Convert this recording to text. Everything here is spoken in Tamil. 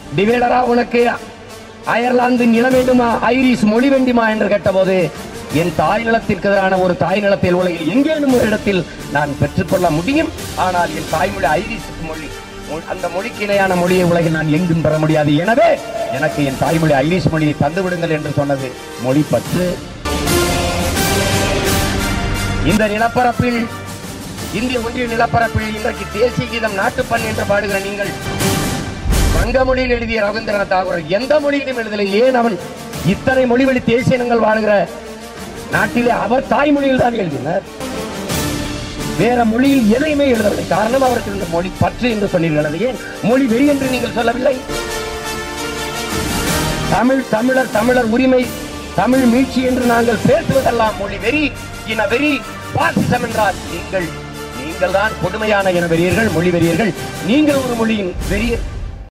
டிவைடரா உனக்கு அயர்லாந்து நிலம் வேண்டுமா ஐரிஷ் மொழி வேண்டுமா என்று கேட்டபோது என் தாய் நிலத்திற்கு எதிரான ஒரு தாய் நிலத்தில் உலகில் எங்கேனும் ஒரு இடத்தில் நான் பெற்றுக்கொள்ள முடியும் ஆனால் என் தாய்மொழி ஐரிஷ் மொழி மொ- அந்த மொழிக்கு இணையான மொழியை உலகில் நான் எங்கும் பெற முடியாது எனவே எனக்கு என் தாய்மொழி ஐரிஷ் மொழியை தந்து விடுங்கள் என்று சொன்னது மொழி பற்று இந்த நிலப்பரப்பில் இந்திய ஒன்றிய நிலப்பரப்பில் இன்றைக்கு தேசிய கீதம் நாட்டுப்பண் என்று பாடுகிற நீங்கள் வங்க மொழியில் எழுதிய ரவீந்திரநாத் தாகூர் எந்த மொழியிலும் எழுதலை ஏன் அவன் இத்தனை மொழிவழி தேசிய இனங்கள் வாழுகிற நாட்டிலே அவர் தாய்மொழியில் தான் எழுதினார் வேற மொழியில் எதையுமே எழுதவில்லை காரணம் அவருக்கு இந்த மொழி பற்று என்று சொன்னீர்கள் ஏன் மொழி வெறி என்று நீங்கள் சொல்லவில்லை தமிழ் தமிழர் தமிழர் உரிமை தமிழ் மீட்சி என்று நாங்கள் பேசுவதெல்லாம் மொழி வெறி இன வெறி பாசிசம் என்றால் நீங்கள் நீங்கள் தான் கொடுமையான இன வெறியர்கள் மொழி வெறியர்கள் நீங்கள் ஒரு மொழியின் வெறியர்